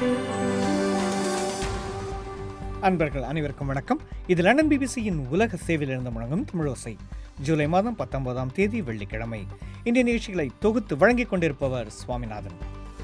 அன்பர்கள் அனைவருக்கும் வணக்கம் இது லண்டன் பிபிசியின் உலக சேவையிலிருந்து முழங்கும் தமிழோசை ஜூலை மாதம் பத்தொன்பதாம் தேதி வெள்ளிக்கிழமை இந்திய நிகழ்ச்சிகளை தொகுத்து வழங்கிக் கொண்டிருப்பவர் சுவாமிநாதன்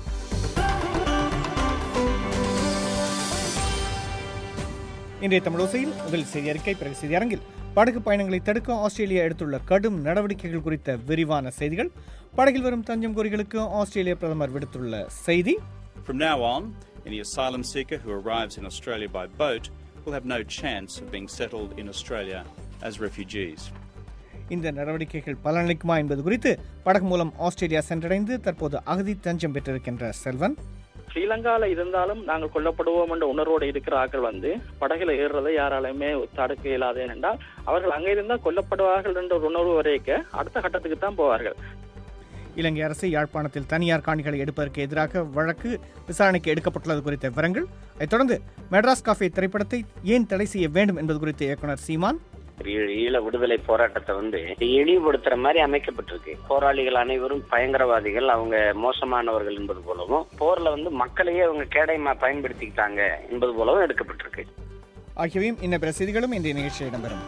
இன்றைய தமிழோசையில் முதல் செய்தி அறிக்கை பிறகு செய்தி அரங்கில் படகு பயணங்களை தடுக்க ஆஸ்திரேலியா எடுத்துள்ள கடும் நடவடிக்கைகள் குறித்த விரிவான செய்திகள் படகில் வரும் தஞ்சம் கோரிகளுக்கு ஆஸ்திரேலிய பிரதமர் விடுத்துள்ள செய்தி From now on, any asylum seeker who arrives in Australia by boat will have no chance of being settled in Australia as refugees. இந்த நடவடிக்கைகள் பலனளிக்குமா என்பது குறித்து படகு மூலம் ஆஸ்திரேலியா சென்றடைந்து தற்போது அகதி தஞ்சம் பெற்றிருக்கின்ற செல்வன் ஸ்ரீலங்கால இருந்தாலும் நாங்கள் கொல்லப்படுவோம் என்ற உணர்வோடு இருக்கிற ஆட்கள் வந்து படகுல ஏறுறதை யாராலுமே தடுக்க இயலாது என்றால் அவர்கள் அங்கே இருந்தால் கொல்லப்படுவார்கள் என்ற ஒரு உணர்வு வரைக்க அடுத்த கட்டத்துக்கு தான் போவார்கள் இலங்கை அரசு யாழ்ப்பாணத்தில் தனியார் காணிகளை எடுப்பதற்கு எதிராக வழக்கு விசாரணைக்கு எடுக்கப்பட்டுள்ளது குறித்த விவரங்கள் அதைத் தொடர்ந்து மெட்ராஸ் காஃபே திரைப்படத்தை ஏன் தடை செய்ய வேண்டும் என்பது குறித்து இயக்குனர் சீமான் ஈழ- ஈழ விடுதலை போராட்டத்தை வந்து இழிவுபடுத்துற மாதிரி அமைக்கப்பட்டிருக்கு போராளிகள் அனைவரும் பயங்கரவாதிகள் அவங்க மோசமானவர்கள் என்பது போலவும் போர்ல வந்து மக்களையே அவங்க கேடயமா பயன்படுத்திக்கிட்டாங்க என்பது போலவும் எடுக்கப்பட்டிருக்கு ஆகியவையும் இன்ன பிற செய்திகளும் இன்றைய நிகழ்ச்சியில் இடம்பெறும்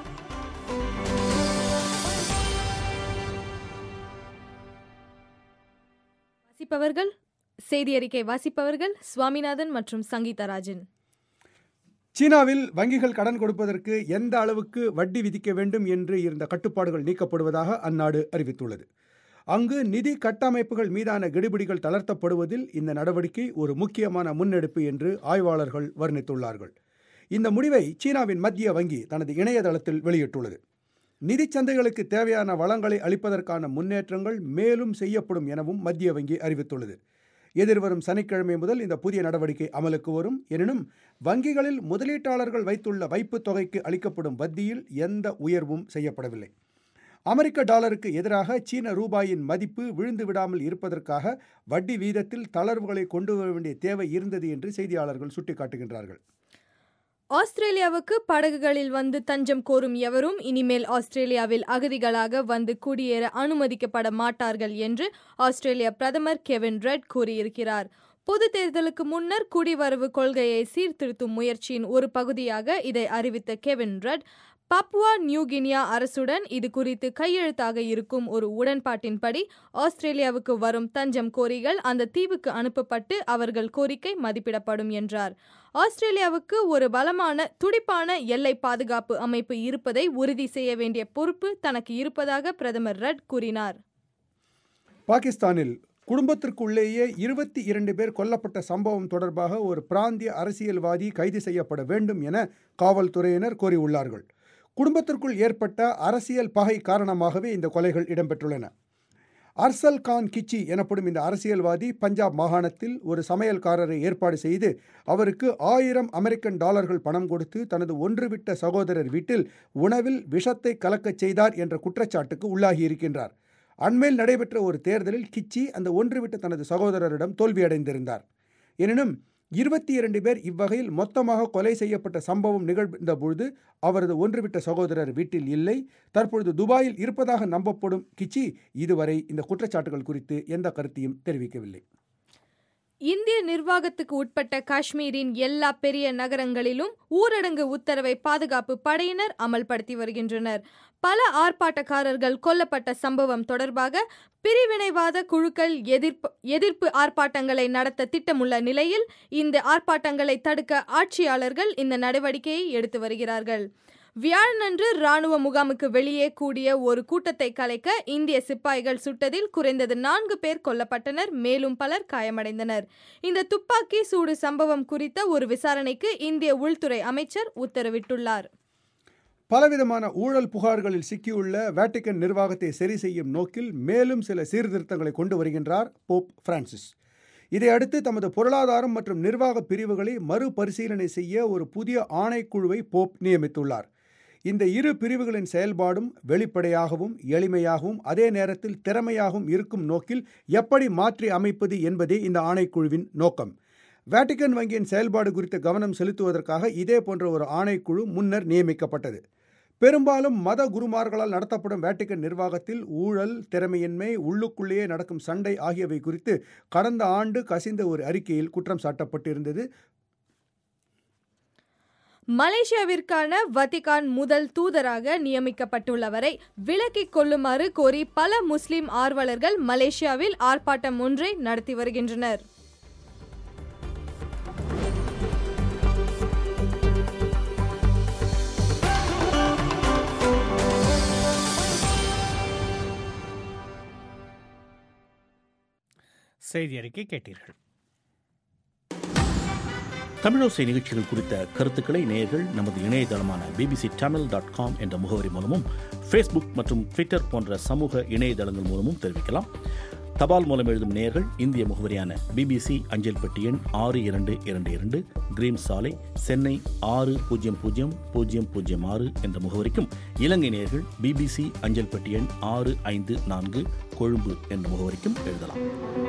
வாசிப்பவர்கள் செய்தி அறிக்கை வாசிப்பவர்கள் சுவாமிநாதன் மற்றும் சங்கீதராஜன் சீனாவில் வங்கிகள் கடன் கொடுப்பதற்கு எந்த அளவுக்கு வட்டி விதிக்க வேண்டும் என்று இருந்த கட்டுப்பாடுகள் நீக்கப்படுவதாக அந்நாடு அறிவித்துள்ளது அங்கு நிதி கட்டமைப்புகள் மீதான கெடுபிடிகள் தளர்த்தப்படுவதில் இந்த நடவடிக்கை ஒரு முக்கியமான முன்னெடுப்பு என்று ஆய்வாளர்கள் வர்ணித்துள்ளார்கள் இந்த முடிவை சீனாவின் மத்திய வங்கி தனது இணையதளத்தில் வெளியிட்டுள்ளது நிதிச் சந்தைகளுக்கு தேவையான வளங்களை அளிப்பதற்கான முன்னேற்றங்கள் மேலும் செய்யப்படும் எனவும் மத்திய வங்கி அறிவித்துள்ளது எதிர்வரும் சனிக்கிழமை முதல் இந்த புதிய நடவடிக்கை அமலுக்கு வரும் எனினும் வங்கிகளில் முதலீட்டாளர்கள் வைத்துள்ள வைப்புத் தொகைக்கு அளிக்கப்படும் வட்டியில் எந்த உயர்வும் செய்யப்படவில்லை அமெரிக்க டாலருக்கு எதிராக சீன ரூபாயின் மதிப்பு விழுந்து விடாமல் இருப்பதற்காக வட்டி வீதத்தில் தளர்வுகளை கொண்டு வர வேண்டிய தேவை இருந்தது என்று செய்தியாளர்கள் சுட்டிக்காட்டுகின்றார்கள் ஆஸ்திரேலியாவுக்கு படகுகளில் வந்து தஞ்சம் கோரும் எவரும் இனிமேல் ஆஸ்திரேலியாவில் அகதிகளாக வந்து குடியேற அனுமதிக்கப்பட மாட்டார்கள் என்று ஆஸ்திரேலிய பிரதமர் கெவின் ரெட் கூறியிருக்கிறார் பொது தேர்தலுக்கு முன்னர் குடிவரவு கொள்கையை சீர்திருத்தும் முயற்சியின் ஒரு பகுதியாக இதை அறிவித்த கெவின் ரெட் பப்புவா நியூகினியா அரசுடன் இது குறித்து கையெழுத்தாக இருக்கும் ஒரு உடன்பாட்டின்படி ஆஸ்திரேலியாவுக்கு வரும் தஞ்சம் கோரிகள் அந்த தீவுக்கு அனுப்பப்பட்டு அவர்கள் கோரிக்கை மதிப்பிடப்படும் என்றார் ஆஸ்திரேலியாவுக்கு ஒரு பலமான துடிப்பான எல்லை பாதுகாப்பு அமைப்பு இருப்பதை உறுதி செய்ய வேண்டிய பொறுப்பு தனக்கு இருப்பதாக பிரதமர் ரட் கூறினார் பாகிஸ்தானில் குடும்பத்திற்குள்ளேயே இருபத்தி இரண்டு பேர் கொல்லப்பட்ட சம்பவம் தொடர்பாக ஒரு பிராந்திய அரசியல்வாதி கைது செய்யப்பட வேண்டும் என காவல்துறையினர் கோரியுள்ளார்கள் குடும்பத்திற்குள் ஏற்பட்ட அரசியல் பகை காரணமாகவே இந்த கொலைகள் இடம்பெற்றுள்ளன அர்சல் கான் கிச்சி எனப்படும் இந்த அரசியல்வாதி பஞ்சாப் மாகாணத்தில் ஒரு சமையல்காரரை ஏற்பாடு செய்து அவருக்கு ஆயிரம் அமெரிக்கன் டாலர்கள் பணம் கொடுத்து தனது ஒன்றுவிட்ட சகோதரர் வீட்டில் உணவில் விஷத்தை கலக்கச் செய்தார் என்ற குற்றச்சாட்டுக்கு உள்ளாகியிருக்கின்றார் அண்மையில் நடைபெற்ற ஒரு தேர்தலில் கிச்சி அந்த ஒன்றுவிட்ட தனது சகோதரரிடம் தோல்வியடைந்திருந்தார் எனினும் இருபத்தி இரண்டு பேர் இவ்வகையில் மொத்தமாக கொலை செய்யப்பட்ட சம்பவம் நிகழ்ந்த பொழுது அவரது ஒன்றுவிட்ட சகோதரர் வீட்டில் இல்லை தற்பொழுது துபாயில் இருப்பதாக நம்பப்படும் கிச்சி இதுவரை இந்த குற்றச்சாட்டுகள் குறித்து எந்த கருத்தையும் தெரிவிக்கவில்லை இந்திய நிர்வாகத்துக்கு உட்பட்ட காஷ்மீரின் எல்லா பெரிய நகரங்களிலும் ஊரடங்கு உத்தரவை பாதுகாப்பு படையினர் அமல்படுத்தி வருகின்றனர் பல ஆர்ப்பாட்டக்காரர்கள் கொல்லப்பட்ட சம்பவம் தொடர்பாக பிரிவினைவாத குழுக்கள் எதிர்ப்பு எதிர்ப்பு ஆர்ப்பாட்டங்களை நடத்த திட்டமுள்ள நிலையில் இந்த ஆர்ப்பாட்டங்களை தடுக்க ஆட்சியாளர்கள் இந்த நடவடிக்கையை எடுத்து வருகிறார்கள் வியாழனன்று ராணுவ முகாமுக்கு வெளியே கூடிய ஒரு கூட்டத்தை கலைக்க இந்திய சிப்பாய்கள் சுட்டதில் குறைந்தது நான்கு பேர் கொல்லப்பட்டனர் மேலும் பலர் காயமடைந்தனர் இந்த துப்பாக்கி சூடு சம்பவம் குறித்த ஒரு விசாரணைக்கு இந்திய உள்துறை அமைச்சர் உத்தரவிட்டுள்ளார் பலவிதமான ஊழல் புகார்களில் சிக்கியுள்ள வேட்டிக்கன் நிர்வாகத்தை சரி செய்யும் நோக்கில் மேலும் சில சீர்திருத்தங்களை கொண்டு வருகின்றார் போப் பிரான்சிஸ் இதையடுத்து தமது பொருளாதாரம் மற்றும் நிர்வாக பிரிவுகளை மறுபரிசீலனை செய்ய ஒரு புதிய ஆணைக்குழுவை போப் நியமித்துள்ளார் இந்த இரு பிரிவுகளின் செயல்பாடும் வெளிப்படையாகவும் எளிமையாகவும் அதே நேரத்தில் திறமையாகவும் இருக்கும் நோக்கில் எப்படி மாற்றி அமைப்பது என்பதே இந்த ஆணைக்குழுவின் நோக்கம் வேட்டிக்கன் வங்கியின் செயல்பாடு குறித்து கவனம் செலுத்துவதற்காக இதே போன்ற ஒரு ஆணைக்குழு முன்னர் நியமிக்கப்பட்டது பெரும்பாலும் மத குருமார்களால் நடத்தப்படும் வேட்டிக்கன் நிர்வாகத்தில் ஊழல் திறமையின்மை உள்ளுக்குள்ளேயே நடக்கும் சண்டை ஆகியவை குறித்து கடந்த ஆண்டு கசிந்த ஒரு அறிக்கையில் குற்றம் சாட்டப்பட்டிருந்தது மலேசியாவிற்கான வத்திகான் முதல் தூதராக நியமிக்கப்பட்டுள்ளவரை விலக்கிக் கொள்ளுமாறு கோரி பல முஸ்லிம் ஆர்வலர்கள் மலேசியாவில் ஆர்ப்பாட்டம் ஒன்றை நடத்தி வருகின்றனர் செய்தி அறிக்கை கேட்டீர்கள் தமிழோசை நிகழ்ச்சிகள் குறித்த கருத்துக்களை நேயர்கள் நமது இணையதளமான பிபிசி தமிழ் டாட் காம் என்ற முகவரி மூலமும் ஃபேஸ்புக் மற்றும் ட்விட்டர் போன்ற சமூக இணையதளங்கள் மூலமும் தெரிவிக்கலாம் தபால் மூலம் எழுதும் நேயர்கள் இந்திய முகவரியான பிபிசி அஞ்சல் பெட்டி எண் ஆறு இரண்டு இரண்டு இரண்டு கிரீம் சாலை சென்னை ஆறு பூஜ்ஜியம் பூஜ்ஜியம் பூஜ்ஜியம் பூஜ்ஜியம் ஆறு என்ற முகவரிக்கும் இலங்கை நேயர்கள் பிபிசி அஞ்சல் பெட்டி எண் ஆறு ஐந்து நான்கு கொழும்பு என்ற முகவரிக்கும் எழுதலாம்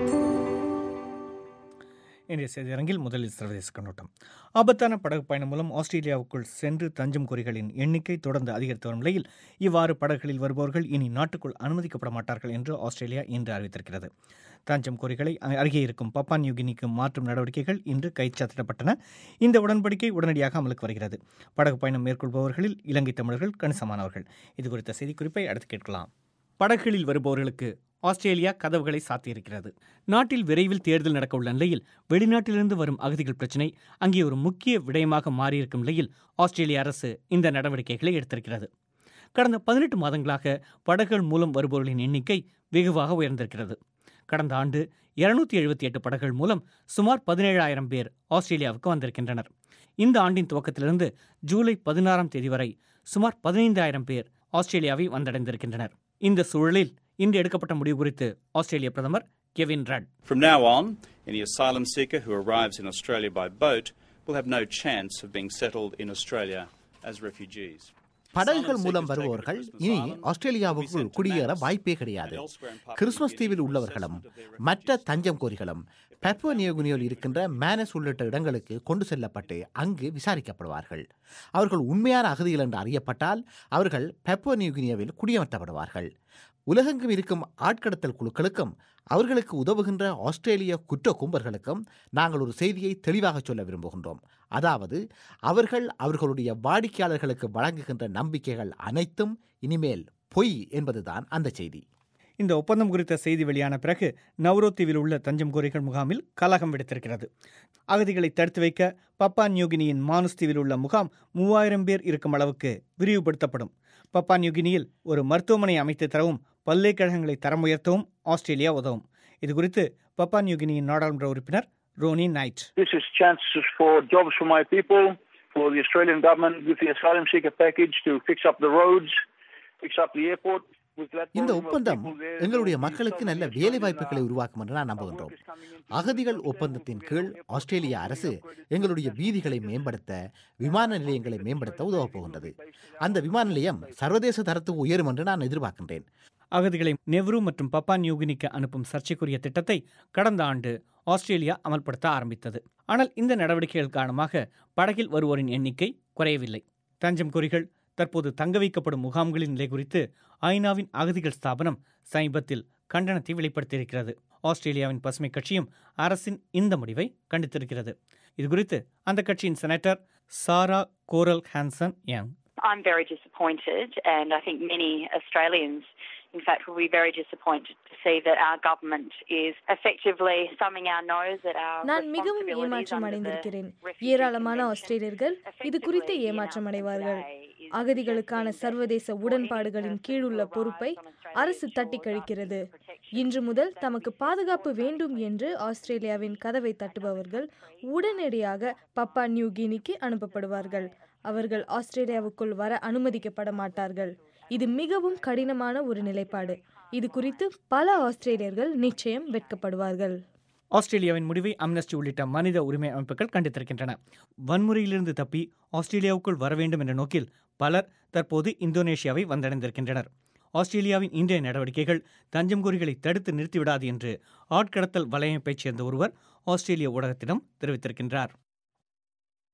இன்றைய செய்தியரங்கில் முதலில் சர்வதேச கண்ணோட்டம் ஆபத்தான படகு பயணம் மூலம் ஆஸ்திரேலியாவுக்குள் சென்று தஞ்சம் கோரிகளின் எண்ணிக்கை தொடர்ந்து அதிகரித்து வரும் நிலையில் இவ்வாறு படகுகளில் வருபவர்கள் இனி நாட்டுக்குள் அனுமதிக்கப்பட மாட்டார்கள் என்று ஆஸ்திரேலியா இன்று அறிவித்திருக்கிறது தஞ்சம் கோரிகளை அருகே இருக்கும் பப்பா நியூகினிக்கு மாற்றும் நடவடிக்கைகள் இன்று கைச்சாத்திடப்பட்டன இந்த உடன்படிக்கை உடனடியாக அமலுக்கு வருகிறது படகு பயணம் மேற்கொள்பவர்களில் இலங்கை தமிழர்கள் கணிசமானவர்கள் இது குறித்த செய்திக்குறிப்பை அடுத்து கேட்கலாம் படகுகளில் வருபவர்களுக்கு ஆஸ்திரேலியா கதவுகளை சாத்தியிருக்கிறது நாட்டில் விரைவில் தேர்தல் நடக்க உள்ள நிலையில் வெளிநாட்டிலிருந்து வரும் அகதிகள் பிரச்சினை அங்கே ஒரு முக்கிய விடயமாக மாறியிருக்கும் நிலையில் ஆஸ்திரேலிய அரசு இந்த நடவடிக்கைகளை எடுத்திருக்கிறது கடந்த பதினெட்டு மாதங்களாக படகுகள் மூலம் வருபவர்களின் எண்ணிக்கை வெகுவாக உயர்ந்திருக்கிறது கடந்த ஆண்டு இருநூத்தி எழுபத்தி எட்டு படகுகள் மூலம் சுமார் பதினேழாயிரம் பேர் ஆஸ்திரேலியாவுக்கு வந்திருக்கின்றனர் இந்த ஆண்டின் துவக்கத்திலிருந்து ஜூலை பதினாறாம் தேதி வரை சுமார் பதினைந்தாயிரம் பேர் ஆஸ்திரேலியாவை வந்தடைந்திருக்கின்றனர் இந்த சூழலில் இன்று எடுக்கப்பட்ட முடிவு குறித்து ஆஸ்திரேலிய பிரதமர் Kevin Rudd From now on, any asylum seeker who arrives in Australia by boat will have no chance of being settled in Australia as refugees. படகுகள் மூலம் வருபவர்கள் இனி ஆஸ்திரேலியாவுக்குள் குடியேற வாய்ப்பே கிடையாது கிறிஸ்துமஸ் தீவில் உள்ளவர்களும் மற்ற தஞ்சம் கோரிகளும் பெப்போ நியோகுனியோல் இருக்கின்ற மேனஸ் உள்ளிட்ட இடங்களுக்கு கொண்டு செல்லப்பட்டு அங்கு விசாரிக்கப்படுவார்கள் அவர்கள் உண்மையான அகதிகள் என்று அறியப்பட்டால் அவர்கள் பெப்போ நியோகுனியோவில் குடியமர்த்தப்படுவார்கள் உலகெங்கும் இருக்கும் ஆட்கடத்தல் குழுக்களுக்கும் அவர்களுக்கு உதவுகின்ற ஆஸ்திரேலிய குற்ற கும்பர்களுக்கும் நாங்கள் ஒரு செய்தியை தெளிவாக சொல்ல விரும்புகின்றோம் அதாவது அவர்கள் அவர்களுடைய வாடிக்கையாளர்களுக்கு வழங்குகின்ற நம்பிக்கைகள் அனைத்தும் இனிமேல் பொய் என்பதுதான் அந்த செய்தி இந்த ஒப்பந்தம் குறித்த செய்தி வெளியான பிறகு நவ்ரோ தீவில் உள்ள தஞ்சம் கோரிகள் முகாமில் கலகம் வெடித்திருக்கிறது அகதிகளை தடுத்து வைக்க பப்பா நியூகினியின் மானுஸ் தீவில் உள்ள முகாம் மூவாயிரம் பேர் இருக்கும் அளவுக்கு விரிவுபடுத்தப்படும் பப்பா நியூகினியில் ஒரு மருத்துவமனை அமைத்து தரவும் பல்கலைக்கழகங்களை தரம் உயர்த்தவும் ஆஸ்திரேலியா உதவும் இதுகுறித்து பப்பா நியூகினியின் நாடாளுமன்ற உறுப்பினர் Ronnie Knight This is chances for jobs for my people, for the Australian government with the asylum seeker package to fix up the roads, fix up the airport. With that இந்த volume of ஒப்பந்தம் people there, எங்களுடைய there will be மக்களுக்கு so நல்ல many வேலை Australian, வாய்ப்புகளை uh, உருவாக்கும் என்று நான் நம்புகின்றோம் workers coming into அகதிகள் the ஒப்பந்தத்தின் hotel, கீழ் airport, ஆஸ்திரேலிய hotel, அரசு upgraded எங்களுடைய national வீதிகளை security மேம்படுத்த விமான நிலையங்களை மேம்படுத்த உதவப் போகின்றது அந்த விமான நிலையம் சர்வதேச தரத்துக்கு உயரும் என்று நான் எதிர்பார்க்கின்றேன் அகதிகளை நெவ்ரு மற்றும் பப்பா நியூகினிக்கு அனுப்பும் சர்ச்சைக்குரிய திட்டத்தை கடந்த ஆண்டு ஆஸ்திரேலியா அமல்படுத்த ஆரம்பித்தது ஆனால் இந்த நடவடிக்கைகள் காரணமாக படகில் வருவோரின் எண்ணிக்கை குறையவில்லை தஞ்சம் கோரிகள் தற்போது தங்க வைக்கப்படும் முகாம்களின் நிலை குறித்து ஐநாவின் அகதிகள் ஸ்தாபனம் சமீபத்தில் கண்டனத்தை வெளிப்படுத்தியிருக்கிறது ஆஸ்திரேலியாவின் பசுமை கட்சியும் அரசின் இந்த முடிவை கண்டித்திருக்கிறது இதுகுறித்து அந்த கட்சியின் செனட்டர் சாரா கோரல் Hanson Young I'm very disappointed, and I think many Australians, in fact, will be very disappointed to see that our government is effectively thumbing our nose at our நான் மிகவும் responsibilities ஏமாற்றம் under the அடைந்திருக்கிறேன் Refugee ஏராளமான Convention. ஆஸ்திரேலியர்கள் இது குறித்து Effectively, the ஏமாற்றம் announcement அடைவார்கள் today is அகதிகளுக்கான suggesting சர்வதேச that உடன்பாடுகளின் for any கீழுள்ள person who பொறுப்பை arrives on Australian அரசு தட்டி shores கழிக்கிறது asking for protection, இன்று முதல் they தமக்கு will be பாதுகாப்பு deported வேண்டும் என்று ஆஸ்திரேலியாவின் கதவை தட்டுபவர்கள் உடனடியாக பப்பா நியூ கினிக்கு அனுப்பப்படுவார்கள் அவர்கள் ஆஸ்திரேலியாவுக்குள் வர அனுமதிக்கப்பட மாட்டார்கள் இது மிகவும் கடினமான ஒரு நிலைப்பாடு இது குறித்து பல ஆஸ்திரேலியர்கள் நிச்சயம் வெட்கப்படுவார்கள் ஆஸ்திரேலியாவின் முடிவை அம்னஸ்டி உள்ளிட்ட மனித உரிமை அமைப்புகள் கண்டித்திருக்கின்றன வன்முறையிலிருந்து தப்பி ஆஸ்திரேலியாவுக்குள் வர வேண்டும் என்ற நோக்கில் பலர் தற்போது இந்தோனேஷியாவை வந்தடைந்திருக்கின்றனர் ஆஸ்திரேலியாவின் இன்றைய நடவடிக்கைகள் தஞ்சம் கோரிகளை தடுத்து நிறுத்திவிடாது என்று ஆட்கடத்தல் வலையமைப்பைச் சேர்ந்த ஒருவர் ஆஸ்திரேலிய ஊடகத்திடம் தெரிவித்திருக்கின்றார்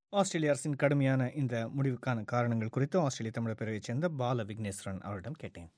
ஆஸ்திரேலிய அரசின் கடுமையான இந்த முடிவுக்கான காரணங்கள் குறித்து ஆஸ்திரேலிய தமிழர் பிரிவைச் சேர்ந்த பால விக்னேஸ்வரன் அவரிடம் கேட்டேன்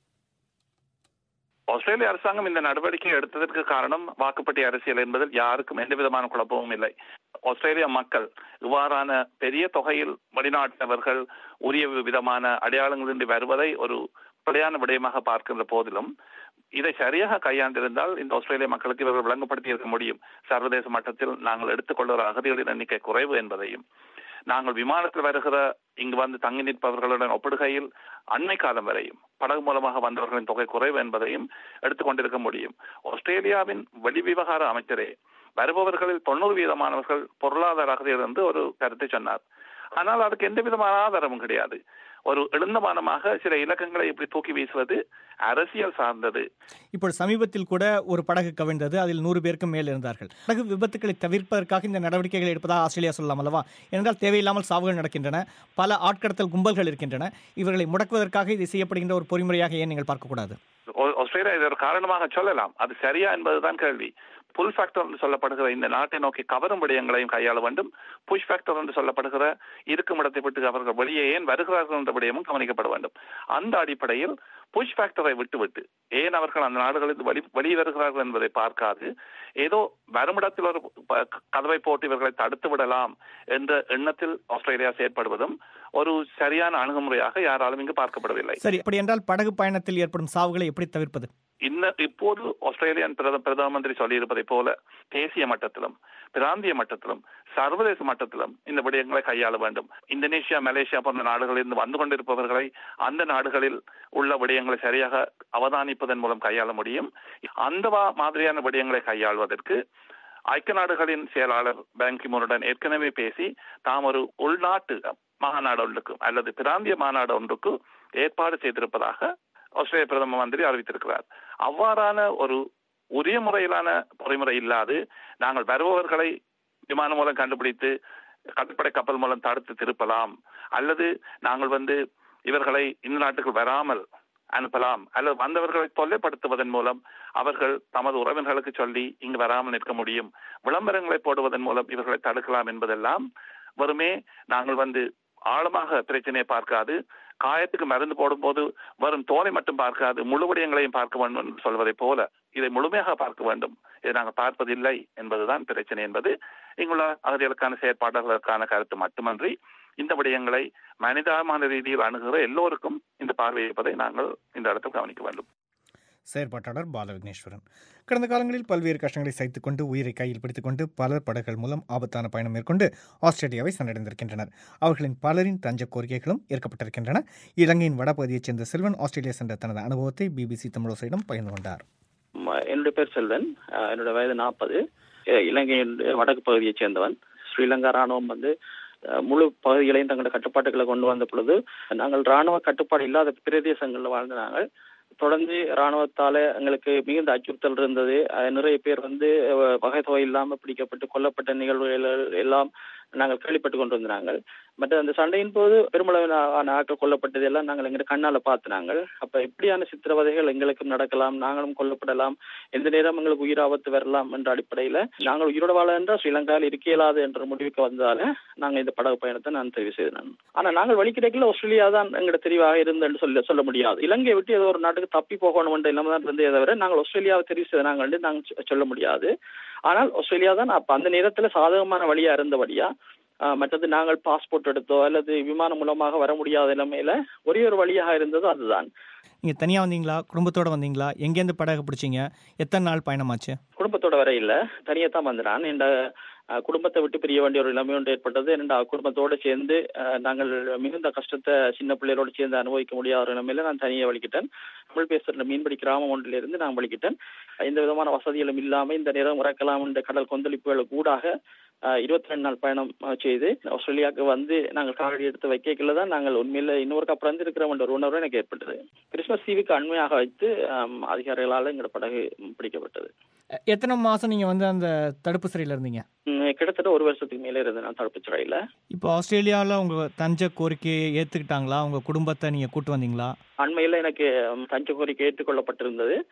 ஆஸ்திரேலிய அரசாங்கம் இந்த நடவடிக்கை எடுத்ததற்கு காரணம் வாக்குப்பட்டி அரசியல் என்பதில் யாருக்கும் எந்த விதமான குழப்பமும் இல்லை ஆஸ்திரேலிய மக்கள் இவ்வாறான பெரிய தொகையில் வெளிநாட்டவர்கள் உரிய விதமான அடையாளங்களின்றி வருவதை ஒரு பிழையான விடயமாக பார்க்கின்ற போதிலும் இதை சரியாக கையாண்டிருந்தால் இந்த ஆஸ்திரேலிய மக்களுக்கு இவர்கள் விளங்கப்படுத்தி இருக்க முடியும் சர்வதேச மட்டத்தில் நாங்கள் எடுத்துக்கொள்கிற அகதிகளின் எண்ணிக்கை குறைவு என்பதையும் நாங்கள் விமானத்தில் வருகிற இங்கு வந்து தங்கி நிற்பவர்களுடன் ஒப்பிடுகையில் அண்மை காலம் வரையும் படகு மூலமாக வந்தவர்களின் தொகை குறைவு என்பதையும் எடுத்துக்கொண்டிருக்க முடியும் ஆஸ்திரேலியாவின் வெளிவிவகார அமைச்சரே வருபவர்களில் தொண்ணூறு வீதமானவர்கள் பொருளாதார அகதிகள் என்று ஒரு கருத்தை சொன்னார் ஆனால் அதுக்கு எந்த விதமான ஆதாரமும் கிடையாது ஒரு எழுந்தமானமாக சில இலக்கங்களை இப்படி தூக்கி வீசுவது அரசியல் சார்ந்தது இப்போ சமீபத்தில் கூட ஒரு படகு கவிழ்ந்தது அதில் நூறு பேருக்கும் மேல் இருந்தார்கள் படகு விபத்துக்களை தவிர்ப்பதற்காக இந்த நடவடிக்கைகள் எடுப்பதாக ஆஸ்திரேலியா சொல்லலாம் அல்லவா ஏனென்றால் தேவையில்லாமல் சாவுகள் நடக்கின்றன பல ஆட்கடத்தல் கும்பல்கள் இருக்கின்றன இவர்களை முடக்குவதற்காக இது செய்யப்படுகின்ற ஒரு பொறிமுறையாக ஏன் நீங்கள் பார்க்கக்கூடாது ஆஸ்திரேலியா இது ஒரு காரணமாக சொல்லலாம் அது சரியா என்பதுதான் கேள்வி புல் ஃபேக்டர் என்று சொல்லப்படுகிற இந்த நாட்டை நோக்கி கவரும் விடயங்களையும் கையாள வேண்டும் புஷ் ஃபேக்டர் என்று சொல்லப்படுகிற இருக்கும் இடத்தை விட்டு அவர்கள் வெளியே ஏன் வருகிறார்கள் என்ற விடயமும் கவனிக்கப்பட வேண்டும் அந்த அடிப்படையில் புஷ் ஃபேக்டரை விட்டுவிட்டு ஏன் அவர்கள் அந்த நாடுகளில் வெளி வெளியே வருகிறார்கள் என்பதை பார்க்காது ஏதோ வருமிடத்தில் ஒரு கதவை போட்டு இவர்களை தடுத்து விடலாம் என்ற எண்ணத்தில் ஆஸ்திரேலியா செயற்படுவதும் ஒரு சரியான அணுகுமுறையாக யாராலும் இங்கு பார்க்கப்படவில்லை சரி அப்படி என்றால் படகு பயணத்தில் ஏற்படும் சாவுகளை எப்படி தவிர்ப்பது இன்ன இப்போது ஆஸ்திரேலியன் பிரத பிரதம மந்திரி சொல்லியிருப்பதை போல தேசிய மட்டத்திலும் பிராந்திய மட்டத்திலும் சர்வதேச மட்டத்திலும் இந்த விடயங்களை கையாள வேண்டும் இந்தோனேஷியா மலேசியா போன்ற நாடுகளில் இருந்து வந்து கொண்டிருப்பவர்களை அந்த நாடுகளில் உள்ள விடயங்களை சரியாக அவதானிப்பதன் மூலம் கையாள முடியும் அந்த மாதிரியான விடயங்களை கையாள்வதற்கு ஐக்கிய நாடுகளின் செயலாளர் பேங்கிமுனுடன் ஏற்கனவே பேசி தாம் ஒரு உள்நாட்டு மாநாடு ஒன்றுக்கு அல்லது பிராந்திய மாநாடு ஒன்றுக்கு ஏற்பாடு செய்திருப்பதாக ஆஸ்திரேலிய பிரதம மந்திரி அறிவித்திருக்கிறார் அவ்வாறான ஒரு உரிய முறையிலான பொறிமுறை இல்லாது நாங்கள் வருபவர்களை விமானம் மூலம் கண்டுபிடித்து கடற்படை கப்பல் மூலம் தடுத்து திருப்பலாம் அல்லது நாங்கள் வந்து இவர்களை இந்த நாட்டுக்கு வராமல் அனுப்பலாம் அல்லது வந்தவர்களை தொல்லைப்படுத்துவதன் மூலம் அவர்கள் தமது உறவினர்களுக்கு சொல்லி இங்கு வராமல் நிற்க முடியும் விளம்பரங்களை போடுவதன் மூலம் இவர்களை தடுக்கலாம் என்பதெல்லாம் வெறுமே நாங்கள் வந்து ஆழமாக பிரச்சனையை பார்க்காது காயத்துக்கு மருந்து போடும்போது வரும் தோலை மட்டும் பார்க்காது முழு விடயங்களையும் பார்க்க வேண்டும் என்று சொல்வதை போல இதை முழுமையாக பார்க்க வேண்டும் இதை நாங்கள் பார்ப்பதில்லை என்பதுதான் பிரச்சனை என்பது இங்குள்ள அகதிகளுக்கான செயற்பாடுகளுக்கான கருத்து மட்டுமன்றி இந்த விடயங்களை மனிதாமான ரீதியில் அணுகிற எல்லோருக்கும் இந்த பார்வை இருப்பதை நாங்கள் இந்த இடத்தில் கவனிக்க வேண்டும் செயற்பாட்டாளர் பால விக்னேஸ்வரன் கடந்த காலங்களில் பல்வேறு கஷ்டங்களை சைத்துக் கொண்டு உயிரை கையில் பிடித்துக் கொண்டு பலர் படகுகள் மூலம் ஆபத்தான பயணம் மேற்கொண்டு ஆஸ்திரேலியாவை சென்றடைந்திருக்கின்றனர் அவர்களின் பலரின் தஞ்ச கோரிக்கைகளும் ஏற்கப்பட்டிருக்கின்றன இலங்கையின் வடபகுதியைச் சேர்ந்த செல்வன் ஆஸ்திரேலியா சென்ற தனது அனுபவத்தை பிபிசி தமிழோசையிடம் பகிர்ந்து கொண்டார் என்னுடைய பேர் செல்வன் என்னுடைய வயது நாற்பது இலங்கையின் வடக்கு பகுதியைச் சேர்ந்தவன் ஸ்ரீலங்கா ராணுவம் வந்து முழு பகுதிகளையும் தங்களோட கட்டுப்பாட்டுகளை கொண்டு வந்த பொழுது நாங்கள் ராணுவ கட்டுப்பாடு இல்லாத பிரதேசங்களில் வாழ்ந்த நாங்கள் தொடர்ந்து ராணுவத்தால எங்களுக்கு மிகுந்த அச்சுறுத்தல் இருந்தது நிறைய பேர் வந்து வகை தொகை இல்லாமல் பிடிக்கப்பட்டு கொல்லப்பட்ட நிகழ்வுகள் எல்லாம் நாங்கள் கேள்விப்பட்டு கொண்டு வந்தாங்க பட் அந்த சண்டையின் போது பெருமளவான ஆட்கள் கொல்லப்பட்டது எல்லாம் நாங்கள் எங்க கண்ணால பார்த்து நாங்கள் அப்ப இப்படியான சித்திரவதைகள் எங்களுக்கும் நடக்கலாம் நாங்களும் கொல்லப்படலாம் எந்த நேரம் எங்களுக்கு உயிர் ஆபத்து வரலாம் என்ற அடிப்படையில நாங்கள் உயிரோட வாழ என்றால் ஸ்ரீலங்காவில் இருக்க இயலாது என்ற முடிவுக்கு வந்ததால நாங்கள் இந்த படகு பயணத்தை நான் தெரிவு செய்தேன் ஆனா நாங்கள் வழி கிடைக்கல ஆஸ்திரேலியா தான் எங்களோட தெரிவாக இருந்து சொல்ல சொல்ல முடியாது இலங்கையை விட்டு ஏதோ ஒரு நாட்டுக்கு தப்பி போகணும் என்ற இல்லாம தான் இருந்தே தவிர நாங்கள் ஆஸ்திரேலியாவை தெரிவு செய்த நாங்கள் நாங்கள் சொல்ல முடியாது ஆனால் ஆஸ்திரேலியா தான் அப்ப அந்த நேரத்துல சாதகமான வழியா இருந்தபடியா மற்றது நாங்கள் பாஸ்போர்ட் எடுத்தோ அல்லது விமானம் மூலமாக வர முடியாத நிலைமையில ஒரே ஒரு வழியாக இருந்தது அதுதான் நீங்க தனியா வந்தீங்களா குடும்பத்தோட வந்தீங்களா எங்கேருந்து படகு பிடிச்சிங்க எத்தனை நாள் பயணமாச்சு குடும்பத்தோட வர இல்ல தனியா தான் வந்துடான் என்ற குடும்பத்தை விட்டு பிரிய வேண்டிய ஒரு நிலைமை ஒன்று ஏற்பட்டது என்னோட குடும்பத்தோடு சேர்ந்து நாங்கள் மிகுந்த கஷ்டத்தை சின்ன பிள்ளைகளோடு சேர்ந்து அனுபவிக்க முடியாத ஒரு நிலைமையில நான் தனியாக வலிக்கிட்டேன் தமிழ் பேசுகிற மீன்பிடி கிராமம் ஒன்றிலிருந்து நான் வலிக்கிட்டேன் எந்த விதமான வசதிகளும் இல்லாமல் இந்த நேரம் இறக்கலாம் என்ற கடல் கொந்தளிப்புகள் கூடாக இருபத்தி ரெண்டு நாள் பயணம் செய்து ஆஸ்திரேலியாவுக்கு வந்து நாங்கள் காவடி எடுத்து வைக்கல தான் நாங்கள் உண்மையில இன்னொரு அப்புறம் இருக்கிறோம் ஒரு உணர்வு எனக்கு ஏற்பட்டது கிறிஸ்துமஸ் தீவுக்கு அண்மையாக வைத்து அதிகாரிகளால் எங்களோட படகு பிடிக்கப்பட்டது எத்தனை மாசம் நீங்க வந்து அந்த தடுப்பு சிறையில இருந்தீங்க கிட்டத்தட்ட ஒரு வருஷத்துக்கு மேலே இருந்தேன் நான் தடுப்பு சிறையில இப்போ ஆஸ்திரேலியாவில் உங்க தஞ்ச கோரிக்கையை ஏத்துக்கிட்டாங்களா உங்க குடும்பத்தை நீங்க கூட்டு வந்தீங்களா அண்மையில் எனக்கு தஞ்ச கோரிக்கை ஏற்றுக்கொள்ளப்பட்டிருந்தது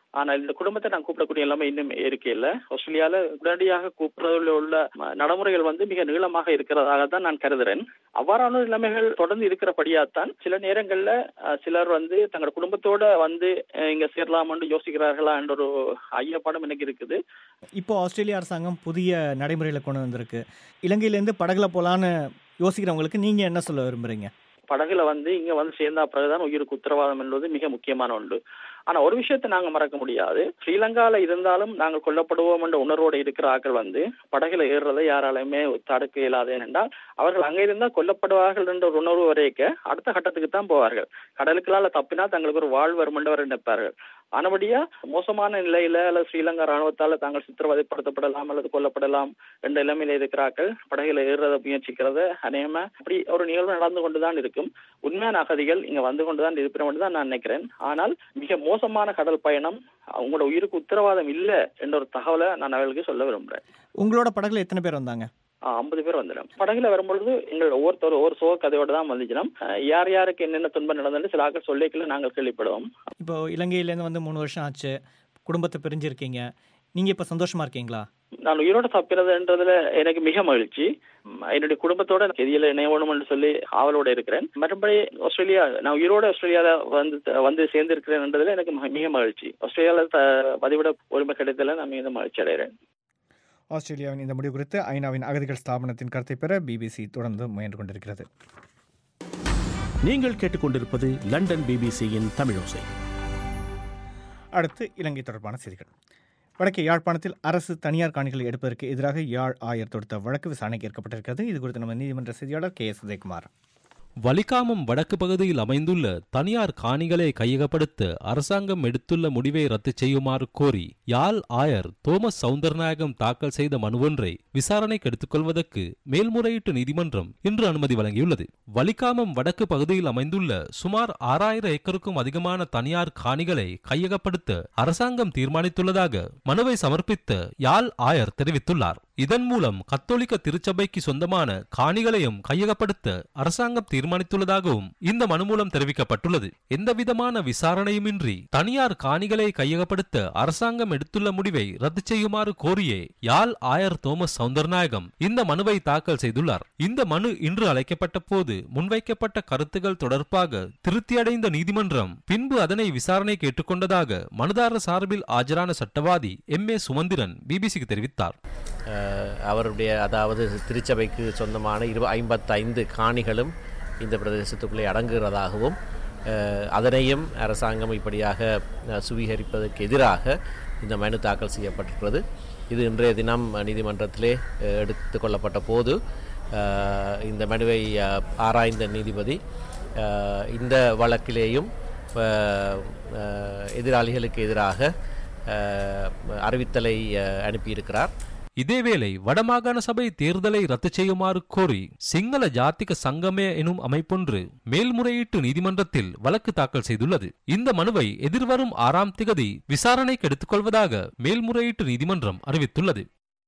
ஆனா இந்த குடும்பத்தை நான் கூப்பிடக்கூடிய எல்லாமே இன்னும் இருக்கே இல்ல ஆஸ்திரேலியால உடனடியாக கூப்பிடுறதுல உள்ள ம- நடைமுறைகள் வந்து மிக நீளமாக இருக்கிறதாக தான் நான் கருதுறேன் அவ்வாறான நிலைமைகள் தொடர்ந்து இருக்கிறபடியாத்தான் சில நேரங்கள்ல அஹ், சிலர் வந்து தங்கள் குடும்பத்தோட வந்து அஹ், இங்க சேரலாம்னு யோசிக்கிறார்களா என்ற ஒரு ஐயப்பாடும் எனக்கு இருக்குது இப்போ ஆஸ்திரேலிய அரசாங்கம் புதிய நடைமுறைகளை கொண்டு வந்திருக்கு இலங்கையிலேருந்து படகுல போகலான்னு யோசிக்கிறவங்களுக்கு நீங்கள் என்ன சொல்ல விரும்புகிறீங்க படகுல வந்து இங்க வந்து சேர்ந்தா பிறகுதான் உயிருக்கு உத்தரவாதம் என்பது மிக முக்கியமான ஒன்று ஆனா ஒரு விஷயத்தை நாங்க மறக்க முடியாது ஸ்ரீலங்கால இருந்தாலும் நாங்கள் கொல்லப்படுவோம் என்ற உணர்வோடு இருக்கிற ஆட்கள் வந்து படகுல ஏறுறதை யாராலையுமே தடுக்க இயலாது என்றால் அவர்கள் அங்கே இருந்தா கொல்லப்படுவார்கள் என்ற ஒரு உணர்வு வரைக்க அடுத்த கட்டத்துக்கு தான் போவார்கள் கடலுக்குள்ளால தப்பினா தங்களுக்கு ஒரு வாழ் வரும் என்று அவர் நினைப்பார்கள் ஆனபடியா மோசமான நிலையில அல்லது ஸ்ரீலங்கா ராணுவத்தால தாங்கள் சித்திரவதைப்படுத்தப்படலாம் அல்லது கொல்லப்படலாம் என்ற நிலைமையில இருக்கிறார்கள் படகுல ஏறுறத முயற்சிக்கிறத அநேகமா அப்படி ஒரு நிகழ்வு நடந்து கொண்டுதான் இருக்கும் உண்மையான அகதிகள் இங்க வந்து கொண்டுதான் இருப்பிடம் என்று தான் நான் நினைக்கிறேன் ஆனால் மிக மோசமான கடல் பயணம் அவங்களோட உயிருக்கு உத்தரவாதம் இல்ல என்ற ஒரு தகவலை நான் அவர்களுக்கு சொல்ல விரும்புறேன் உங்களோட படகுல எத்தனை பேர் வந்தாங்க ஐம்பது பேர் வந்துடும் படகுல வரும்பொழுது எங்கள் ஒவ்வொருத்தர் ஒவ்வொரு சோக கதையோட தான் வந்துச்சினோம் யார் யாருக்கு என்னென்ன துன்பம் நடந்ததுன்னு சில ஆட்கள் சொல்லிக்கல நாங்கள் கேள்விப்படுவோம் இப்போ இலங்கையிலேருந்து வந்து மூணு வருஷம் ஆச்சு குடும்பத்தை பிரிஞ்சிருக்கீங்க நீங்கள் இப்போ சந்தோஷமா இருக்கீங்களா நான் உயிரோட தப்பிறதுன்றதுல எனக்கு மிக மகிழ்ச்சி ம், என்னுடைய குடும்பத்தோட கெதியில இணையணும்னு சொல்லி ஆவலோட இருக்கிறேன் மற்றபடி ஆஸ்திரேலியா நான் உயிரோட ஆஸ்திரேலியால வந்து வந்து சேர்ந்திருக்கிறேன்றதுல எனக்கு மிக- மிக மகிழ்ச்சி ஆஸ்திரேலியால த- பதிவிட உரிமை கிடைத்தல நான் மிக மகிழ்ச்சி அடைகிறேன் ஆஸ்திரேலியாவின் இந்த முடிவு குறித்து ஐநாவின் அகதிகள் ஸ்தாபனத்தின் கருத்தை பெற பிபிசி தொடர்ந்து முயன்று கொண்டிருக்கிறது நீங்கள் கேட்டுக்கொண்டிருப்பது லண்டன் பிபிசியின் தமிழோசை அடுத்து இலங்கை தொடர்பான செய்திகள் வடக்கே யாழ்ப்பாணத்தில் அரசு தனியார் காணிகளை எடுப்பதற்கு எதிராக யாழ் ஆயர் தொடுத்த வழக்கு விசாரணைக்கு ஏற்கப்பட்டிருக்கிறது இது குறித்து நம்ம நீதிமன்ற செய்தியாளர் கே எஸ் உதயகுமார் வலிகாமம் வடக்கு பகுதியில் அமைந்துள்ள தனியார் காணிகளை கையகப்படுத்த அரசாங்கம் எடுத்துள்ள முடிவை ரத்து செய்யுமாறு கோரி யாழ் ஆயர் தோமஸ் சவுந்தரநாயகம் தாக்கல் செய்த மனுவொன்றை விசாரணைக்கு எடுத்துக்கொள்வதற்கு மேல்முறையீட்டு நீதிமன்றம் இன்று அனுமதி வழங்கியுள்ளது வலிகாமம் வடக்கு பகுதியில் அமைந்துள்ள சுமார் ஆறாயிரம் ஏக்கருக்கும் அதிகமான தனியார் காணிகளை கையகப்படுத்த அரசாங்கம் தீர்மானித்துள்ளதாக மனுவை சமர்ப்பித்த யாழ் ஆயர் தெரிவித்துள்ளார் இதன் மூலம் கத்தோலிக்க திருச்சபைக்கு சொந்தமான காணிகளையும் கையகப்படுத்த அரசாங்கம் தீர்மானித்துள்ளதாகவும் இந்த மனு மூலம் தெரிவிக்கப்பட்டுள்ளது எந்தவிதமான விசாரணையுமின்றி தனியார் காணிகளை கையகப்படுத்த அரசாங்கம் எடுத்துள்ள முடிவை ரத்து செய்யுமாறு கோரியே யாழ் ஆயர் தோமஸ் சவுந்தரநாயகம் இந்த மனுவை தாக்கல் செய்துள்ளார் இந்த மனு இன்று அழைக்கப்பட்ட போது முன்வைக்கப்பட்ட கருத்துகள் தொடர்பாக திருப்தியடைந்த நீதிமன்றம் பின்பு அதனை விசாரணைக்கு ஏற்றுக்கொண்டதாக மனுதாரர் சார்பில் ஆஜரான சட்டவாதி எம் ஏ சுமந்திரன் பிபிசிக்கு தெரிவித்தார் அஹ், அவருடைய அதாவது திருச்சபைக்கு சொந்தமான இரு ஐம்பத்தைந்து காணிகளும் இந்த பிரதேசத்துக்குள்ளே அடங்குகிறதாகவும் அஹ், அதனையும் அரசாங்கம் இப்படியாக அஹ், சுவீகரிப்பதற்கு எதிராக இந்த மனு தாக்கல் செய்யப்பட்டிருக்கிறது இது இன்றைய தினம் நீதிமன்றத்திலே அஹ், எடுத்துக்கொள்ளப்பட்ட போது அஹ், இந்த மனுவை அஹ், ஆராய்ந்த நீதிபதி அஹ், இந்த வழக்கிலேயும் அஹ், அஹ், எதிராளிகளுக்கு எதிராக அஹ், அறிவித்தலை அஹ், அனுப்பியிருக்கிறார் இதேவேளை வடமாகாண சபை தேர்தலை ரத்து செய்யுமாறு கோரி சிங்கள ஜாத்திக சங்கமே எனும் அமைப்பொன்று மேல்முறையீட்டு நீதிமன்றத்தில் வழக்கு தாக்கல் செய்துள்ளது இந்த மனுவை எதிர்வரும் ஆறாம் திகதி விசாரணைக்கு எடுத்துக்கொள்வதாக மேல்முறையீட்டு நீதிமன்றம் அறிவித்துள்ளது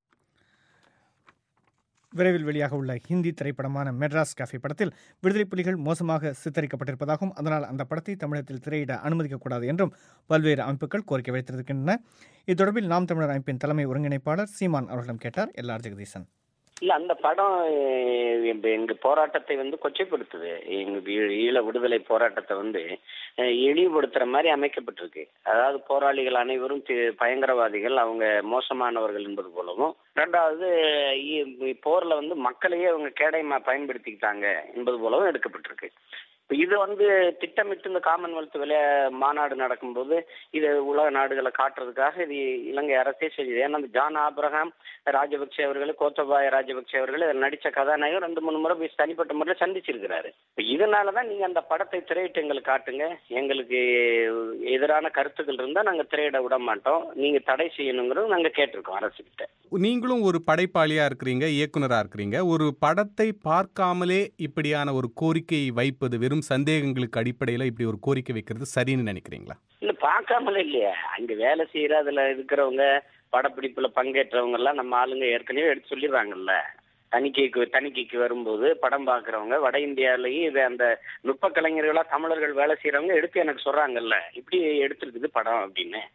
விரைவில் வெளியாக உள்ள ஹிந்தி திரைப்படமான மெட்ராஸ் காஃபி படத்தில் விடுதலை புலிகள் மோசமாக சித்தரிக்கப்பட்டிருப்பதாகவும் அதனால் அந்த படத்தை தமிழகத்தில் திரையிட அனுமதிக்கக்கூடாது என்றும் பல்வேறு அமைப்புகள் கோரிக்கை வைத்திருக்கின்றன இது தொடர்பில் நாம் தமிழர் அமைப்பின் தலைமை ஒருங்கிணைப்பாளர் சீமான் அவர்களிடம் கேட்டார் எல் ஆர் ஜெகதீசன் இல்ல அந்த படம் அஹ், எங்க- எங்க போராட்டத்தை வந்து கொச்சைப்படுத்துது எங்க ஈ- ஈழ விடுதலை போராட்டத்தை வந்து அஹ், இழிவுபடுத்துற மாதிரி அமைக்கப்பட்டிருக்கு அதாவது போராளிகள் அனைவரும் தி- பயங்கரவாதிகள் அவங்க மோசமானவர்கள் என்பது போலவும் ரெண்டாவது இ- போர்ல வந்து மக்களையே அவங்க கேடயமா பயன்படுத்திக்கிட்டாங்க என்பது போலவும் எடுக்கப்பட்டிருக்கு இப்ப இது வந்து திட்டமிட்டு இந்த காமன்வெல்த் விளையா மாநாடு நடக்கும்போது இது உலக நாடுகளை காட்டுறதுக்காக இது இலங்கை அரசே செஞ்சது ஏன்னா அந்த ஜான் ஆப்ரஹாம் ராஜபக்சே அவர்கள் கோத்தபாய ராஜபக்சே அவர்கள் இதில் நடிச்ச கதாநாயகர் ரெண்டு மூணு முறை போய் தனிப்பட்ட முறையில் சந்திச்சிருக்கிறாரு இப்ப இதனாலதான் நீங்க அந்த படத்தை திரையிட்டு எங்களுக்கு காட்டுங்க எங்களுக்கு எதிரான கருத்துக்கள் இருந்தா நாங்க திரையிட விட மாட்டோம் நீங்க தடை செய்யணுங்கிறது நாங்க கேட்டிருக்கோம் அரசுகிட்ட நீங்களும் ஒரு படைப்பாளியா இருக்கிறீங்க இயக்குனரா இருக்கிறீங்க ஒரு படத்தை பார்க்காமலே இப்படியான ஒரு கோரிக்கையை வைப்பது வெறும் சந்தேகங்களுக்கு அடிப்படையில் இப்படி ஒரு கோரிக்கை வைக்கிறது சரின்னு நினைக்கிறீங்களா இல்ல பார்க்காமல இல்லையா அங்க வேலை செய்யற அதுல இருக்கிறவங்க படப்பிடிப்புல பங்கேற்றவங்க எல்லாம் நம்ம ஆளுங்க ஏற்கனவே எடுத்து சொல்லிடுறாங்கல்ல தணிக்கைக்கு தணிக்கைக்கு வரும்போது படம் பார்க்கறவங்க வட இந்தியாவிலேயே இது அந்த நுட்ப கலைஞர்களா தமிழர்கள் வேலை செய்யறவங்க எடுத்து எனக்கு சொல்றாங்கல்ல இப்படி எடுத்திருக்குது படம் அப்படின்னு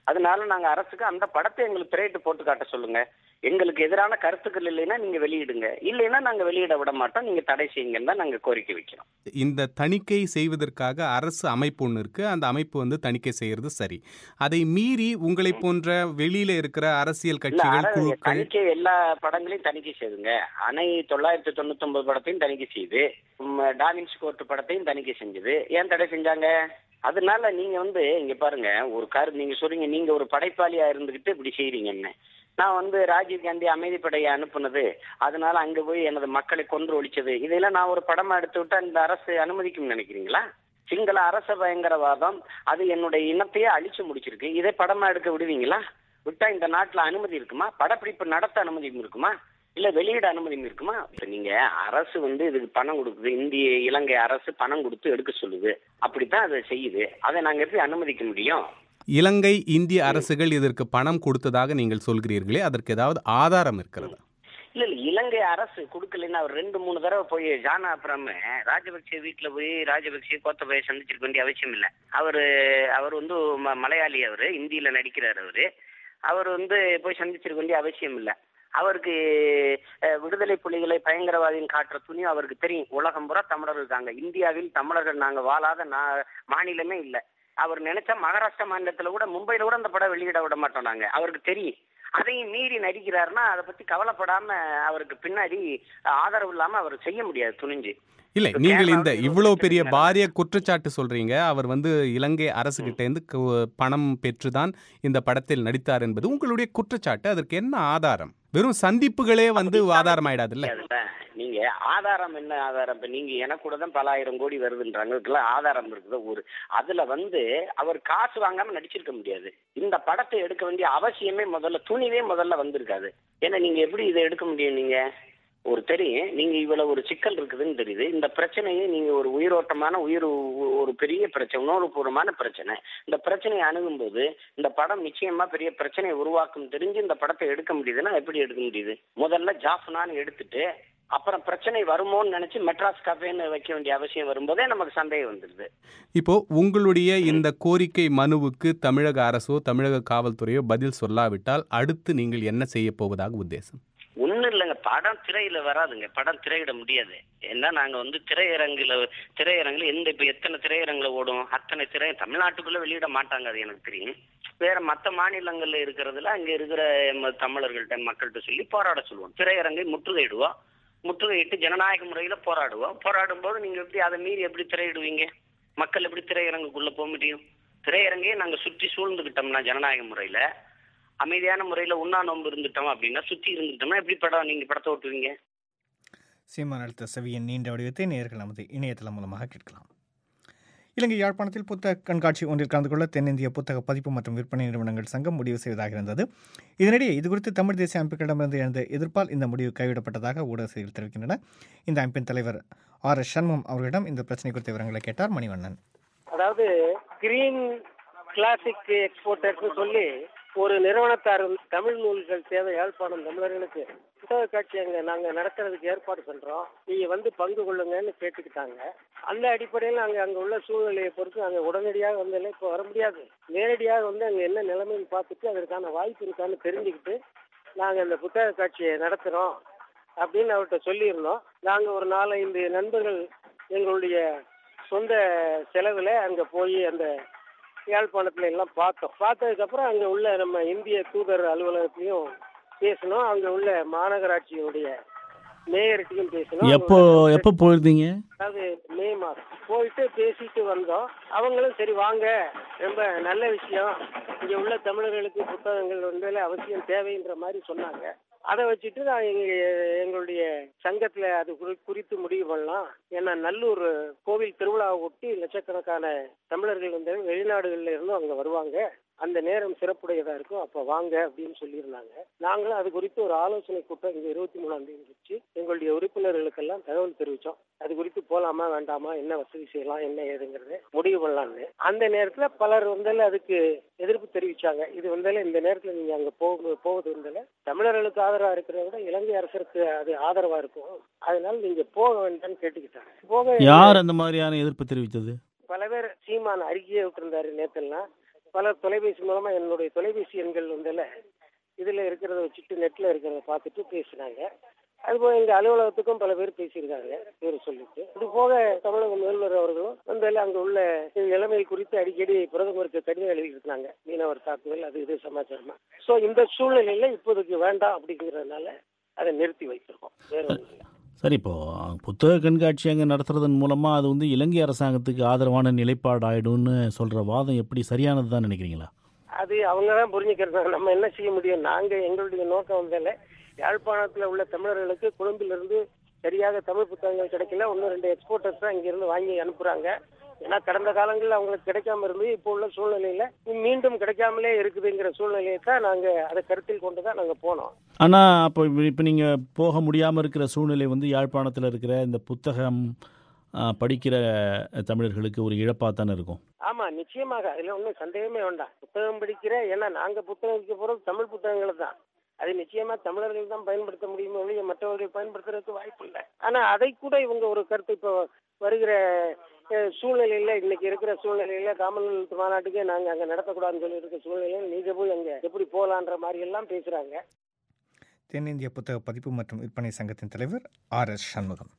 அதனால நாங்க அரசுக்கு அந்த படத்தை எங்களுக்கு திரையிட்டு போட்டு காட்ட சொல்லுங்க எங்களுக்கு எதிரான கருத்துக்கள் இல்லைன்னா நீங்க வெளியிடுங்க இல்லைன்னா நாங்க வெளியிட விட மாட்டோம் நீங்க தடை செய்யுங்கன்னு தான் நாங்க கோரிக்கை வைக்கிறோம் இந்த தணிக்கை செய்வதற்காக அரசு அமைப்பு ஒன்று இருக்கு அந்த அமைப்பு வந்து தணிக்கை செய்யறது சரி அதை மீறி உங்களை போன்ற வெளியில இருக்கிற அரசியல் இல்ல கட்சிகள் அர- குழுக்கள் தணிக்கை எல்லா படங்களையும் தணிக்கை செய்துங்க அணை தொள்ளாயிரத்தி தொண்ணூத்தி ஒன்பது படத்தையும் தணிக்கை செய்து உம், டாவின்ஸ் கோர்ட் படத்தையும் தணிக்கை செஞ்சது ஏன் தடை செஞ்சாங்க அதனால நீங்க வந்து இங்க பாருங்க ஒரு கரு நீங்க சொல்றீங்க நீங்க ஒரு படைப்பாளியா இருந்துகிட்டு இப்படி செய்றீங்கன்னு நான் வந்து ராஜீவ் காந்தி அமைதிப்படையை அனுப்புனது அதனால அங்க போய் எனது மக்களை கொன்று ஒழிச்சது இதெல்லாம் நான் ஒரு படமா எடுத்து விட்டா இந்த அரசு அனுமதிக்கும்னு நினைக்கிறீங்களா சிங்கள அரச பயங்கரவாதம் அது என்னுடைய இனத்தையே அழிச்சு முடிச்சிருக்கு இதை படமா எடுக்க விடுவீங்களா விட்டா இந்த நாட்டுல அனுமதி இருக்குமா படப்பிடிப்பு நடத்த அனுமதி இருக்குமா இல்ல வெளியிட அனுமதி இருக்குமா இப்ப நீங்க அரசு வந்து இதுக்கு பணம் கொடுக்குது இந்திய இலங்கை அரசு பணம் கொடுத்து எடுக்க சொல்லுது அப்படித்தான் அதை செய்யுது அதை நாங்க எப்படி அனுமதிக்க முடியும் இலங்கை இந்திய அரசுகள் இதற்கு பணம் கொடுத்ததாக நீங்கள் சொல்கிறீர்களே அதற்கு ஏதாவது ஆதாரம் இருக்கிறது இல்ல இல்ல இலங்கை அரசு கொடுக்கலன்னா அவர் ரெண்டு மூணு தடவை போய் ஜானா அப்புறம் ராஜபக்சே வீட்டுல போய் ராஜபக்சே கோத்தபய சந்திச்சிருக்க வேண்டிய அவசியம் இல்ல அவரு அவர் வந்து ம- மலையாளி அவரு இந்தியில நடிக்கிறார் அவரு அவர் வந்து போய் சந்திச்சிருக்க வேண்டிய அவசியம் இல்ல அவருக்கு அஹ், விடுதலை புலிகளை பயங்கரவாதின்னு காட்டுற துணியும் அவருக்கு தெரியும் உலகம் பூரா தமிழர் இருக்காங்க இந்தியாவில் தமிழர்கள் நாங்க வாழாத நா- மாநிலமே இல்ல அவர் நினைச்சா மகாராஷ்டிரா மாநிலத்துல கூட மும்பைல கூட அந்த படம் வெளியிட விட மாட்டோம் நாங்க அவருக்கு தெரியும் அதையும் மீறி நடிக்கிறாருன்னா அதை பத்தி கவலைப்படாம அவருக்கு பின்னாடி ஆதரவு இல்லாம அவர் செய்ய முடியாது துணிஞ்சு இல்லை இப்ப நீங்கள் இந்த கேரளாவுல இவ்வளவு பெரிய பாரிய குற்றச்சாட்டு சொல்றீங்க அவர் வந்து இலங்கை அரசுகிட்ட இருந்து கு- பணம் பெற்றுதான் இந்த படத்தில் நடித்தார் என்பது உங்களுடைய குற்றச்சாட்டு அதற்கு என்ன ஆதாரம் வெறும் சந்திப்புகளே வந்து ஆதாரம் ஆயிடாதுல்ல அதுல நீங்க ஆதாரம் என்ன ஆதாரம் இப்ப நீங்க எனக்கு கூட தான் பல ஆயிரம் கோடி வருதுன்றாங்க இதுக்கெல்லாம் ஆதாரம் இருக்குது ஒரு அதுல வந்து அவர் காசு வாங்காம நடிச்சிருக்க முடியாது இந்த படத்தை எடுக்க வேண்டிய அவசியமே முதல்ல துணிவே முதல்ல வந்திருக்காது ஏன்னா நீங்க எப்படி இதை எடுக்க முடியும் நீங்க ஒரு தெரியும் நீங்க இவ்வளவு ஒரு சிக்கல் இருக்குதுன்னு தெரியுது இந்த பிரச்சனையை நீங்க ஒரு உயிரோட்டமான உயிர் உ- ஒரு பெரிய பிரச்சனை உணர்வுபூர்வமான பிரச்சனை இந்த பிரச்சனையை அணுகும்போது இந்த படம் நிச்சயமா பெரிய பிரச்சனையை உருவாக்கும் தெரிஞ்சு இந்த படத்தை எடுக்க முடியுதுன்னா எப்படி எடுக்க முடியுது முதல்ல ஜாஃப்னான்னு எடுத்துட்டு அப்புறம் பிரச்சனை வருமோன்னு நினைச்சு மெட்ராஸ் கஃபேன்னு வைக்க வேண்டிய அவசியம் வரும்போதே நமக்கு சந்தேகம் வந்துடுது இப்போ உங்களுடைய இந்த கோரிக்கை மனுவுக்கு தமிழக அரசோ தமிழக காவல்துறையோ பதில் சொல்லாவிட்டால் அடுத்து நீங்கள் என்ன செய்ய போவதாக உத்தேசம் ஒண்ணும் இல்லைங்க படம் திரையில வராதுங்க படம் திரையிட முடியாது ஏன்னா நாங்க வந்து திரையரங்குல திரையரங்குல எந்த இப்ப எத்தனை திரையரங்குல ஓடும் அத்தனை திரை தமிழ்நாட்டுக்குள்ள வெளியிட மாட்டாங்க அது எனக்கு தெரியும் வேற மத்த மாநிலங்கள்ல இருக்கிறதுல அங்க இருக்கிற எம்ம தமிழர்கள்ட்ட மக்கள்கிட்ட சொல்லி போராட சொல்லுவோம் திரையரங்கை முற்றுகையிடுவோம் முற்றுகையிட்டு ஜனநாயக முறையில போராடுவோம் போராடும் போது நீங்க எப்படி அதை மீறி எப்படி திரையிடுவீங்க மக்கள் எப்படி திரையரங்குக்குள்ள போக முடியும் திரையரங்கையே நாங்க சுற்றி சூழ்ந்துகிட்டோம்னா ஜனநாயக முறையில அமைதியான முறையில உண்ணா நோன்பு இருந்துட்டோம் அப்படின்னா சுத்தி இருந்துட்டோம்னா எப்படி படம் நீங்க படத்தை ஓட்டுவீங்க சீமான் அழுத்த செவியின் நீண்ட வடிவத்தை நேர்கள் நமது இணையதளம் மூலமாக கேட்கலாம் இலங்கை யாழ்ப்பாணத்தில் புத்தக கண்காட்சி ஒன்றில் கலந்து கொள்ள தென்னிந்திய புத்தக பதிப்பு மற்றும் விற்பனை நிறுவனங்கள் சங்கம் முடிவு செய்வதாக இருந்தது இதனிடையே இதுகுறித்து தமிழ் தேசிய அமைப்புகளிடமிருந்து எழுந்த எதிர்ப்பால் இந்த முடிவு கைவிடப்பட்டதாக ஊடக செய்திகள் தெரிவிக்கின்றன இந்த அமைப்பின் தலைவர் ஆர் எஸ் சண்முகம் அவர்களிடம் இந்த பிரச்சனை குறித்த விவரங்களை கேட்டார் மணிவண்ணன் அதாவது கிரீன் கிளாசிக் எக்ஸ்போர்ட்டர்ஸ் சொல்லி ஒரு நிறுவனத்தார் வந்து தமிழ் நூல்கள் தேவை யாழ்ப்பாணம் தமிழர்களுக்கு புத்தக காட்சி அங்க நாங்க நடத்துறதுக்கு ஏற்பாடு பண்றோம் நீங்க வந்து பங்கு கொள்ளுங்கன்னு கேட்டுக்கிட்டாங்க அந்த அடிப்படையில் நாங்க அங்க உள்ள சூழ்நிலையை பொறுத்து நாங்க உடனடியாக வந்து இப்போ வர முடியாது நேரடியாக வந்து அங்க என்ன நிலைமைன்னு பார்த்துட்டு அதற்கான வாய்ப்பு இருக்கான்னு தெரிஞ்சுக்கிட்டு நாங்க அந்த புத்தக காட்சியை நடத்துறோம் அப்படின்னு அவர்கிட்ட சொல்லியிருந்தோம் நாங்க ஒரு நாலஞ்சு நண்பர்கள் எங்களுடைய சொந்த செலவுல அங்க போய் அந்த யாழ்ப்பாணத்துல எல்லாம் பார்த்தோம் பார்த்ததுக்கு அப்புறம் அங்க உள்ள நம்ம இந்திய தூதர் அலுவலகத்தையும் பேசணும் அங்க உள்ள மாநகராட்சியினுடைய மேயர்கிட்டையும் பேசணும் எப்போ எப்போ போயிருந்தீங்க அதாவது மே மாதம் போயிட்டு பேசிட்டு வந்தோம் அவங்களும் சரி வாங்க ரொம்ப நல்ல விஷயம் இங்க உள்ள தமிழர்களுக்கு புத்தகங்கள் வந்து அவசியம் தேவைன்ற மாதிரி சொன்னாங்க அதை வச்சுட்டு நான் எங்க எங்களுடைய சங்கத்துல அது குறி- குறித்து முடிவு பண்ணலாம் ஏன்னா நல்லூர் கோவில் திருவிழாவை ஒட்டி லட்சக்கணக்கான தமிழர்கள் வந்து வெளிநாடுகள்ல இருந்தும் அங்க வருவாங்க அந்த நேரம் சிறப்புடையதா இருக்கும் அப்ப வாங்க அப்படின்னு சொல்லியிருந்தாங்க நாங்களும் அது குறித்து ஒரு ஆலோசனை கூட்டம் இங்க இருபத்தி மூணாம் தேதி வச்சு எங்களுடைய உறுப்பினர்களுக்கெல்லாம் தகவல் தெரிவிச்சோம் அது குறித்து போலாமா வேண்டாமா என்ன வசதி செய்யலாம் என்ன ஏதுங்கிறது முடிவு பண்ணலாம்னு அந்த நேரத்துல பலர் வந்து அதுக்கு எதிர்ப்பு தெரிவிச்சாங்க இது வந்து இந்த நேரத்துல நீங்க அங்க போக போவது வந்து தமிழர்களுக்கு ஆதரவா இருக்கிறத விட இலங்கை அரசருக்கு அது ஆதரவா இருக்கும் அதனால நீங்க போக வேண்டாம்னு கேட்டுக்கிட்டாங்க போக யார் அந்த மாதிரியான எதிர்ப்பு தெரிவித்தது பல பேர் சீமான் அறிக்கையை விட்டுருந்தாரு நேத்தெல்லாம் பலர் தொலைபேசி மூலமா என்னுடைய தொலைபேசி எண்கள் வந்தல இதுல இருக்கிறத வச்சுட்டு நெட்ல இருக்கிறத பார்த்துட்டு பேசினாங்க அதுபோக எங்க அலுவலகத்துக்கும் பல பேர் பேசியிருக்காங்க பேர் சொல்லிட்டு இது போக தமிழக முதல்வர் அவர்களும் வந்தால அங்க உள்ள நிலைமை குறித்து அடிக்கடி பிரதமருக்கு கடிதம் எழுதியிருக்காங்க மீனவர் தாக்குதல் அது இது சமாச்சாரமா சோ இந்த சூழ்நிலையில இப்போதைக்கு வேண்டாம் அப்படிங்கிறதுனால அதை நிறுத்தி வைத்திருக்கோம் வேற ஒண்ணும் இல்ல. சரி இப்போ புத்தக கண்காட்சி அங்கே நடத்துறதன் மூலமாக அது வந்து இலங்கை அரசாங்கத்துக்கு ஆதரவான நிலைப்பாடு ஆயிடும்னு சொல்கிற வாதம் எப்படி சரியானது தான் நினைக்கிறீங்களா அது அவங்க தான் புரிஞ்சுக்கிறது நம்ம என்ன செய்ய முடியும் நாங்க எங்களுடைய நோக்கம் வந்தால யாழ்ப்பாணத்துல உள்ள தமிழர்களுக்கு கொழும்பிலிருந்து சரியாக தமிழ் புத்தகங்கள் கிடைக்கல ஒன்று ரெண்டு எக்ஸ்போர்ட்டர்ஸ் தான் இங்கிருந்து வாங்கி அனுப்புறாங்க ஏன்னா கடந்த காலங்களில் அவங்களுக்கு கிடைக்காம இருந்து இப்போ உள்ள சூழ்நிலையில மீண்டும் கிடைக்காமலே இருக்குதுங்கிற சூழ்நிலையை தான் நாங்க அதை கருத்தில் கொண்டு தான் நாங்க போனோம் ஆனால் அப்போ இப்போ நீங்கள் போக முடியாமல் இருக்கிற சூழ்நிலை வந்து யாழ்ப்பாணத்தில் இருக்கிற இந்த புத்தகம் ஆ, படிக்கிற தமிழர்களுக்கு ஒரு இழப்பாக தானே இருக்கும் ஆமா நிச்சயமாக அதுல ஒன்றும் சந்தேகமே வேண்டாம் புத்தகம் படிக்கிற ஏன்னா நாங்க புத்தகம் வைக்க போறது தமிழ் புத்தகங்களை தான் அது நிச்சயமா தமிழர்கள் தான் பயன்படுத்த முடியுமே ஒழிய மற்றவர்கள் பயன்படுத்துறதுக்கு வாய்ப்பு இல்லை ஆனா அதை கூட இவங்க ஒரு கருத்து இப்போ வருகிற அஹ், சூழ்நிலையில இன்னைக்கு இருக்கிற சூழ்நிலையில காமன்வெல்த் மாநாட்டுக்கே நாங்க அங்க நடத்தக்கூடாதுன்னு சொல்லி இருக்க சூழ்நிலையில நீங்க போய் அங்க எப்படி போலான்ற மாதிரி எல்லாம் பேசுறாங்க தென்னிந்திய புத்தக பதிப்பு மற்றும் விற்பனை சங்கத்தின் தலைவர் ஆர் எஸ் சண்முகம்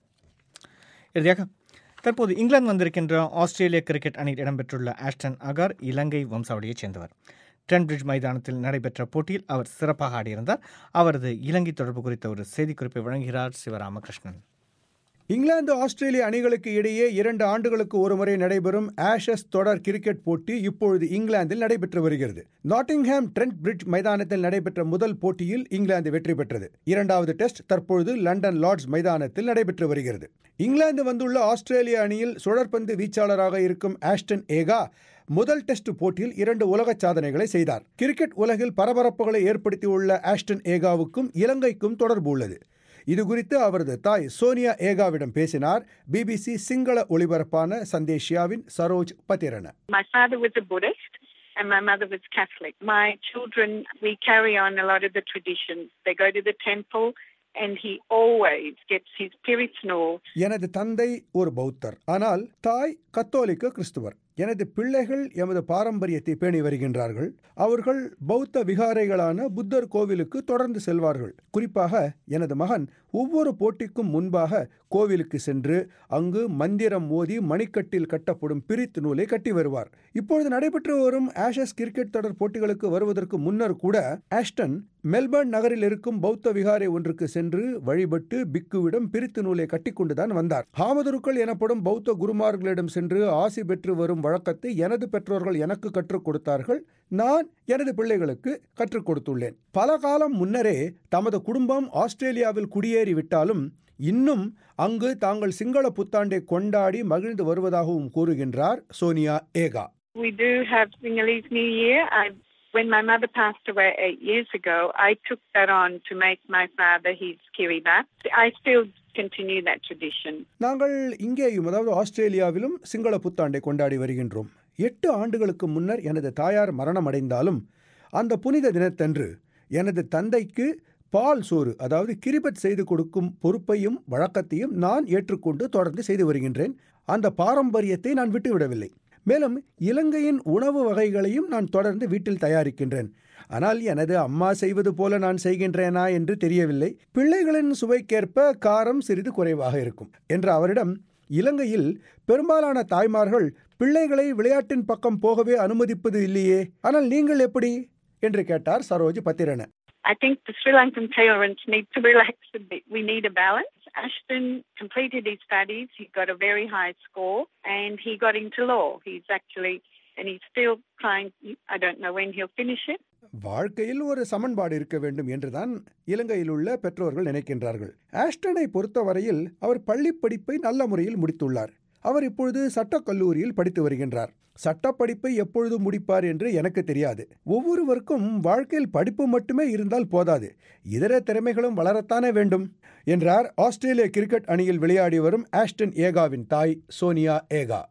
இறுதியாக தற்போது இங்கிலாந்து வந்திருக்கின்ற ஆஸ்திரேலிய கிரிக்கெட் அணியில் இடம்பெற்றுள்ள ஆஸ்டன் அகார் இலங்கை வம்சாவளியைச் சேர்ந்தவர் டென்பிரிட்ஜ் மைதானத்தில் நடைபெற்ற போட்டியில் அவர் சிறப்பாக ஆடியிருந்தார் அவரது இலங்கை தொடர்பு குறித்த ஒரு செய்திக்குறிப்பை வழங்குகிறார் சிவராமகிருஷ்ணன் இங்கிலாந்து ஆஸ்திரேலிய அணிகளுக்கு இடையே இரண்டு ஆண்டுகளுக்கு ஒருமுறை நடைபெறும் ஆஷஸ் தொடர் கிரிக்கெட் போட்டி இப்பொழுது இங்கிலாந்தில் நடைபெற்று வருகிறது நாட்டிங்ஹாம் ட்ரெண்ட் பிரிட்ஜ் மைதானத்தில் நடைபெற்ற முதல் போட்டியில் இங்கிலாந்து வெற்றி பெற்றது இரண்டாவது டெஸ்ட் தற்பொழுது லண்டன் லார்ட்ஸ் மைதானத்தில் நடைபெற்று வருகிறது இங்கிலாந்து வந்துள்ள ஆஸ்திரேலிய அணியில் சுழற்பந்து வீச்சாளராக இருக்கும் ஆஸ்டன் ஏகா முதல் டெஸ்ட் போட்டியில் இரண்டு உலக சாதனைகளை செய்தார் கிரிக்கெட் உலகில் பரபரப்புகளை ஏற்படுத்தியுள்ள ஆஸ்டன் ஏகாவுக்கும் இலங்கைக்கும் தொடர்பு உள்ளது இது குறித்து அவரது தாய் சோனியா ஏகாவிடம் பேசினார் பிபிசி சிங்கள ஒளிபரப்பான சந்தேஷியாவின் Saroj Pathirana My father was a Buddhist and my mother was Catholic. My children, we carry on a lot of the traditions. They go to the temple and he always gets his Piritnul. எனது தந்தை ஒரு பௌத்தர் ஆனால் தாய் கத்தோலிக்க கிறிஸ்துவர் எனது பிள்ளைகள் எமது பாரம்பரியத்தை பேணி வருகின்றார்கள் அவர்கள் பௌத்த விகாரைகளான புத்தர் கோவிலுக்கு தொடர்ந்து செல்வார்கள் குறிப்பாக எனது மகன் ஒவ்வொரு போட்டிக்கும் முன்பாக கோவிலுக்கு சென்று அங்கு மந்திரம் மோதி மணிக்கட்டில் கட்டப்படும் பிரித்து நூலை கட்டி வருவார் இப்பொழுது நடைபெற்று வரும் ஆஷஸ் கிரிக்கெட் தொடர் போட்டிகளுக்கு வருவதற்கு முன்னர் கூட ஆஸ்டன் மெல்பர்ன் நகரில் இருக்கும் பௌத்த விகாரை ஒன்றுக்கு சென்று வழிபட்டு பிக்குவிடம் பிரித்து நூலை கட்டிக்கொண்டுதான் வந்தார் ஹாமதுருக்கள் எனப்படும் பௌத்த குருமார்களிடம் சென்று ஆசி பெற்று வரும் வழக்கத்தை எனது பெற்றோர்கள் எனக்கு கற்றுக் கொடுத்தார்கள் நான் எனது பிள்ளைகளுக்கு கற்றுக் கொடுத்துள்ளேன் பல காலம் முன்னரே தமது குடும்பம் ஆஸ்திரேலியாவில் குடியேறிவிட்டாலும் இன்னும் அங்கு தாங்கள் சிங்கள புத்தாண்டை கொண்டாடி மகிழ்ந்து வருவதாகவும் கூறுகின்றார் சோனியா ஏகா We do have Sinhalese New Year. I, when my mother passed away eight years ago, I took that on to make my father his Kiribati. I still continue that tradition. நாங்கள் இங்கேயும் அதாவது ஆஸ்திரேலியாவிலும் சிங்கள புத்தாண்டை கொண்டாடி வருகின்றோம் எட்டு ஆண்டுகளுக்கு முன்னர் எனது தாயார் மரணம் அடைந்தாலும் அந்த புனித தினத்தன்று எனது தந்தைக்கு பால் சோறு அதாவது கிரிபத் செய்து கொடுக்கும் பொறுப்பையும் வழக்கத்தையும் நான் ஏற்றுக்கொண்டு தொடர்ந்து செய்து வருகின்றேன் அந்த பாரம்பரியத்தை நான் விட்டுவிடவில்லை மேலும் இலங்கையின் உணவு வகைகளையும் நான் தொடர்ந்து வீட்டில் தயாரிக்கின்றேன் ஆனால் எனது அம்மா செய்வது போல நான் செய்கின்றேனா என்று தெரியவில்லை பிள்ளைகளின் சுவைக்கேற்ப காரம் சிறிது குறைவாக இருக்கும் என்ற அவரிடம் இலங்கையில் பெரும்பாலான தாய்மார்கள் பிள்ளைகளை விளையாட்டின் பக்கம் போகவே அனுமதிப்பது இல்லையே ஆனால் நீங்கள் எப்படி என்று கேட்டார் Saroj Pathirana I think the Sri Lankan parents need to relax a bit. We need a balance. Ashton completed his studies. He got a very high score and he got into law. He's actually, and he's still trying, I don't know when he'll finish it. வாழ்க்கையில் ஒரு சமன்பாடு இருக்க வேண்டும் என்றுதான் இலங்கையில் உள்ள பெற்றோர்கள் நினைக்கின்றார்கள் ஆஸ்டனை பொறுத்தவரையில் அவர் பள்ளி படிப்பை நல்ல முறையில் முடித்துள்ளார் அவர் இப்பொழுது சட்டக் கல்லூரியில் படித்து வருகின்றார் சட்டப்படிப்பை எப்பொழுது முடிப்பார் என்று எனக்கு தெரியாது ஒவ்வொருவருக்கும் வாழ்க்கையில் படிப்பு மட்டுமே இருந்தால் போதாது இதர திறமைகளும் வளரத்தானே வேண்டும் என்றார் ஆஸ்திரேலிய கிரிக்கெட் அணியில் விளையாடி வரும் ஆஸ்டன் ஏகாவின் தாய் சோனியா ஏகா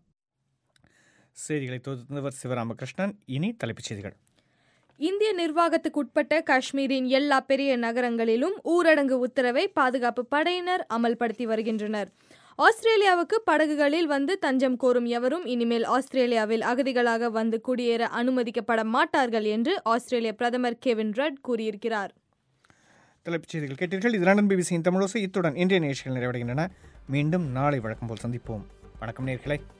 செய்திகளை தொகுத்தவர் சிவராமகிருஷ்ணன் இனி தலைப்புச் செய்திகள் இந்திய நிர்வாகத்துக்குட்பட்ட காஷ்மீரின் எல்லா பெரிய நகரங்களிலும் ஊரடங்கு உத்தரவை பாதுகாப்பு படையினர் அமல்படுத்தி வருகின்றனர் ஆஸ்திரேலியாவுக்கு படகுகளில் வந்து தஞ்சம் கோரும் எவரும் இனிமேல் ஆஸ்திரேலியாவில் அகதிகளாக வந்து குடியேற அனுமதிக்கப்பட மாட்டார்கள் என்று ஆஸ்திரேலிய பிரதமர் கெவின் ரட் கூறியிருக்கிறார் தலைப்புச் செய்திகள் கேட்டீர்கள் இது லண்டன் பிபிசியின் தமிழோசை இத்துடன் இன்றைய நிகழ்ச்சிகள் நிறைவடைகின்றன மீண்டும் நாளை வழக்கம் போல் சந்திப்போம் வணக்கம் நேர்களே